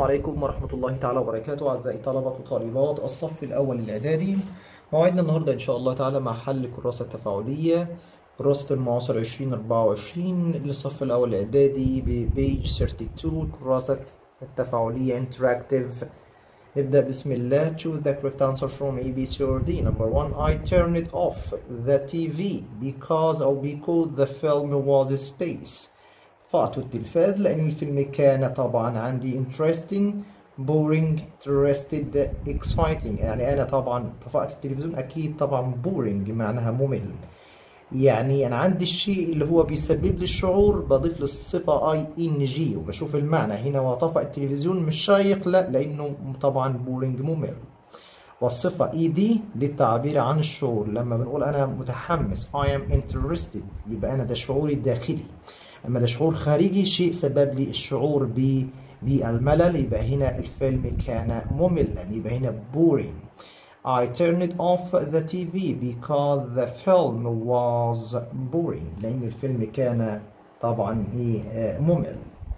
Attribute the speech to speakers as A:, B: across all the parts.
A: عليكم ورحمة الله تعالى وبركاته أعزائي طلبة وطالبات الصف الأول الإعدادي موعدنا النهاردة إن شاء الله تعالى مع حل كراسة تفاعلية كراسة المعاصر 2024 للصف الأول الإعدادي ببيج 32 كراسة التفاعلية interactive نبدأ بسم الله choose the correct answer from A, B, C or D number one I turned off the TV because أو because the film was space طفأت التلفاز لأن الفيلم كان طبعا عندي interesting boring interested exciting يعني أنا طبعا طفأت التلفزيون أكيد طبعا boring معناها ممل يعني أنا عندي الشيء اللي هو بيسبب لي الشعور بضيف له الصفة اي ان جي وبشوف المعنى هنا وطفأ التلفزيون مش شايق لا لأنه طبعا boring ممل والصفة اي دي للتعبير عن الشعور لما بنقول أنا متحمس I am interested يبقى أنا ده شعوري الداخلي اما ده شعور خارجي شيء سبب لي الشعور ب بالملل يبقى هنا الفيلم كان مملا يبقى هنا boring I turned off the TV because the film was boring لأن الفيلم كان طبعا إيه ممل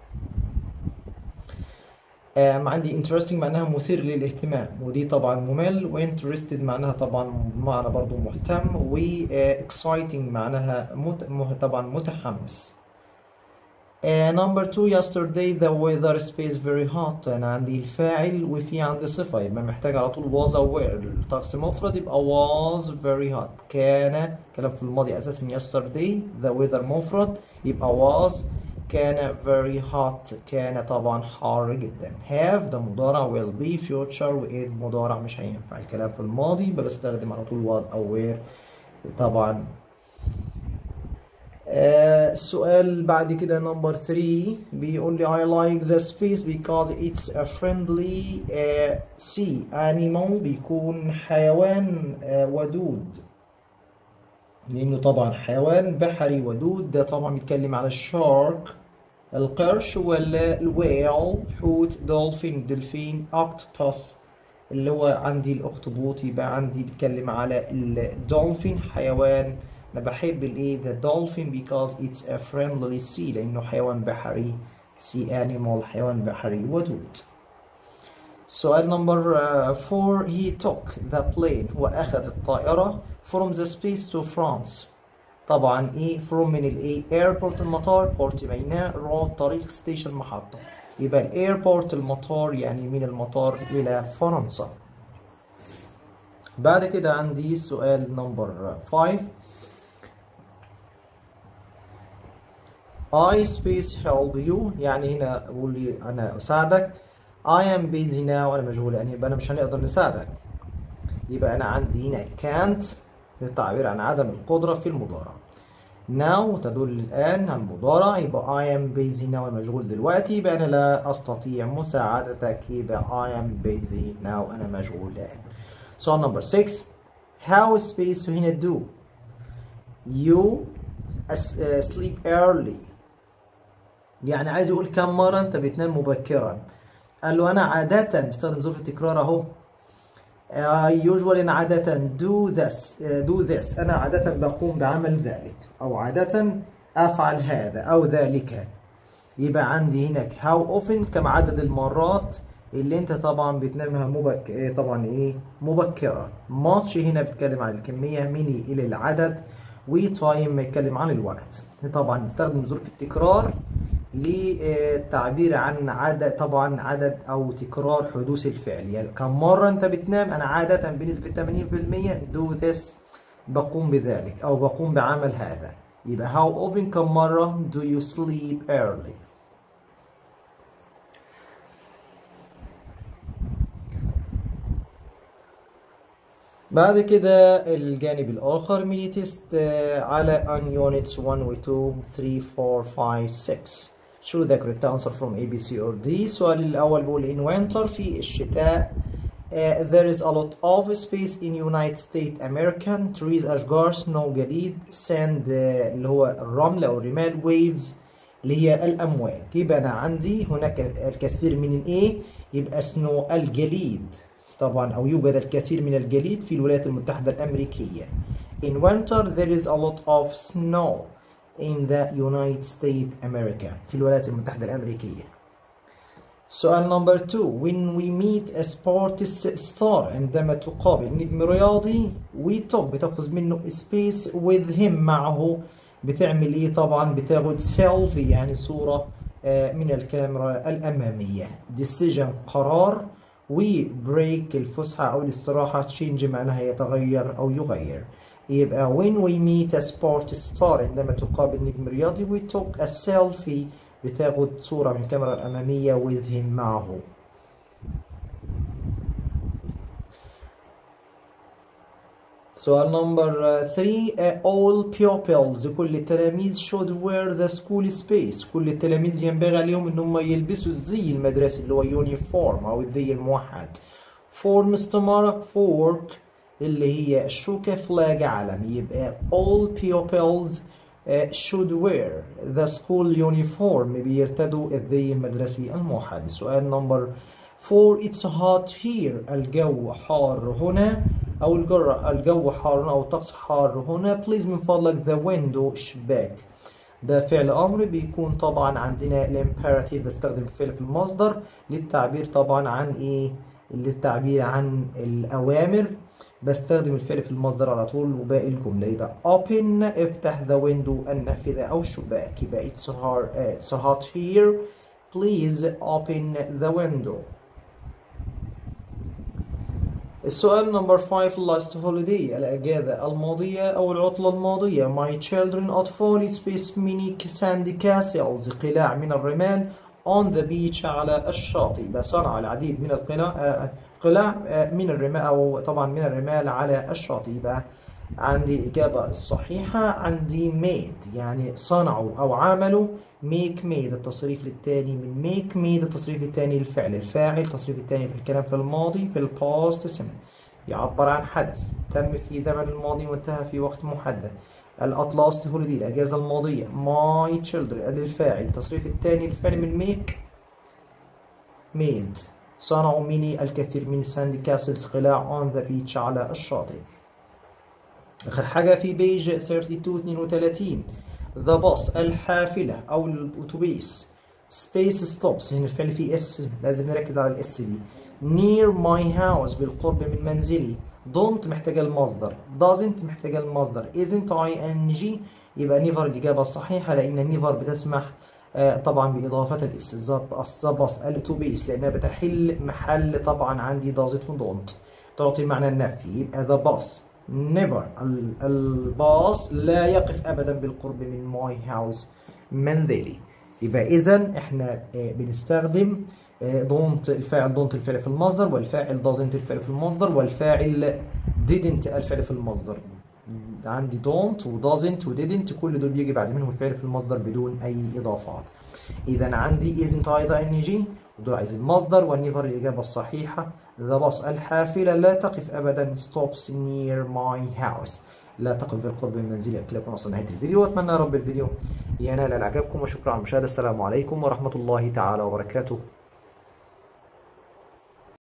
A: um, عندي interesting معناها مثير للاهتمام ودي طبعا ممل و interested معناها طبعا معنى برضو مهتم و uh, exciting معناها مت... طبعا متحمس Uh, number two yesterday the weather space very hot انا عندي الفاعل وفي عندي صفة يبقى محتاج على طول was aware الطقس مفرد يبقى was very hot كان كلام في الماضي اساسا yesterday the weather مفرد يبقى was كان very hot كان طبعا حار جدا have ده مضارع will be future و is مضارع مش هينفع الكلام في الماضي بستخدم على طول was aware طبعا آه السؤال بعد كده نمبر 3 بيقول لي I like the space because it's a friendly uh, sea animal بيكون حيوان uh, ودود لأنه طبعا حيوان بحري ودود ده طبعا بيتكلم على الشارك القرش ولا الويل حوت دولفين دلفين اوكتوباس اللي هو عندي الاخطبوط يبقى عندي بيتكلم على الدولفين حيوان انا بحب الايه the dolphin because it's a friendly sea لانه حيوان بحري sea animal حيوان بحري ودود سؤال نمبر 4 he took the plane واخذ الطائرة from the space to France طبعا ايه from من الايه airport المطار port ميناء road طريق station محطة يبقى الايربورت المطار يعني من المطار الى فرنسا بعد كده عندي سؤال نمبر 5 I space help you يعني هنا بقول لي أنا أساعدك I am busy now أنا مشغول يعني يبقى أنا مش هنقدر نساعدك يبقى أنا عندي هنا can't للتعبير عن عدم القدرة في المضارع now تدل الآن على المضارع يبقى I am busy now أنا مشغول دلوقتي يبقى أنا لا أستطيع مساعدتك يبقى I am busy now أنا مشغول الآن سؤال نمبر 6 how space هنا do you sleep early يعني عايز يقول كم مرة أنت بتنام مبكرا قال له أنا عادة بستخدم ظرف التكرار أهو I usually عادة do this do this أنا عادة بقوم بعمل ذلك أو عادة أفعل هذا أو ذلك يبقى عندي هناك how often كم عدد المرات اللي انت طبعا بتنامها مبك طبعا ايه مبكرا ماتش هنا بيتكلم عن الكمية ميني الى العدد وتايم يتكلم عن الوقت طبعا نستخدم ظروف التكرار للتعبير عن عدد طبعا عدد او تكرار حدوث الفعل يعني كم مرة انت بتنام انا عادة بنسبة 80% do this بقوم بذلك او بقوم بعمل هذا يبقى how often كم مرة do you sleep early بعد كده الجانب الآخر ميني تيست على on units 1 و 2 3 4 5 6 شو the correct answer from A B C or D السؤال الأول بيقول in winter في الشتاء uh, there is a lot of space in United States American trees أشجار snow جليد sand uh, اللي هو الرمل أو الرمال waves اللي هي الأمواج يبقى أنا عندي هناك الكثير من الإيه يبقى snow الجليد طبعا أو يوجد الكثير من الجليد في الولايات المتحدة الأمريكية. In winter there is a lot of snow in the United States America في الولايات المتحدة الأمريكية. سؤال نمبر 2 when we meet a sports star عندما تقابل نجم رياضي we talk بتاخذ منه space with him معه بتعمل ايه طبعا بتاخد سيلفي يعني صورة من الكاميرا الأمامية decision قرار we break الفسحة أو الاستراحة change معناها يتغير أو يغير يبقى when we meet a sport star عندما تقابل نجم رياضي we took a selfie بتاخد صورة من الكاميرا الأمامية with him معه سؤال نمبر 3 all pupils كل التلاميذ should wear the school space كل التلاميذ ينبغي عليهم ان هم يلبسوا الزي المدرسي اللي هو يونيفورم او الزي الموحد فورم استمارة fork اللي هي الشوكة فلاج علم يبقى all pupils should wear the school uniform بيرتدوا الزي المدرسي الموحد سؤال نمبر 4 it's hot here الجو حار هنا أو الجر الجو حار هنا أو الطقس حار هنا please من فضلك the window شباك ده فعل أمر بيكون طبعا عندنا الامبيراتيف بستخدم فعل في المصدر للتعبير طبعا عن إيه للتعبير عن الأوامر بستخدم الفعل في المصدر على طول وباقي الجملة يبقى open افتح the window النافذة أو الشباك يبقى it's hard uh, it's hot here please open the window السؤال نمبر 5 last holiday الأجازة الماضية أو العطلة الماضية My children أطفالي space mini sandy castles قلاع من الرمال on the beach على الشاطئ بصنع العديد من القلاع قلاع من الرمال أو طبعا من الرمال على الشاطئ يبقى عندي الإجابة الصحيحة عندي made يعني صنعوا أو عملوا make made التصريف للتاني من make made التصريف التاني للفعل الفاعل التصريف التاني في الكلام في الماضي في الباست سيمبل يعبر عن حدث تم في زمن الماضي وانتهى في وقت محدد الأطلاس هوليدي الأجازة الماضية my children للفاعل التصريف التاني للفعل من make made صنعوا مني الكثير من ساندي كاسلز قلاع on the beach على الشاطئ آخر حاجة في بيج 32 32 the bus الحافلة أو الأتوبيس space stops هنا الفعل فيه اس لازم نركز على الاس دي near my house بالقرب من منزلي don't محتاجة المصدر doesn't محتاجة المصدر isn't ing يبقى never الإجابة الصحيحة لأن never بتسمح آه طبعا بإضافة الاس الباص الأتوبيس لأنها بتحل محل طبعا عندي doesn't و don't تعطي معنى النفي يبقى the bus never الباص لا يقف ابدا بالقرب من ماي هاوس منزلي يبقى اذا احنا بنستخدم دونت الفاعل دونت الفعل في المصدر والفاعل doesn't الفعل في المصدر والفاعل didn't الفعل في المصدر عندي don't و doesn't و didn't كل دول بيجي بعد منهم الفعل في المصدر بدون اي اضافات اذا عندي isn't ايضا ing ودول عايزين المصدر والنيفر الاجابه الصحيحه ذا باص الحافلة لا تقف أبدا stops near my house لا تقف بالقرب من منزلي كده نكون وصلنا نهاية الفيديو وأتمنى رب الفيديو ينال إعجابكم وشكرا على المشاهدة السلام عليكم ورحمة الله تعالى وبركاته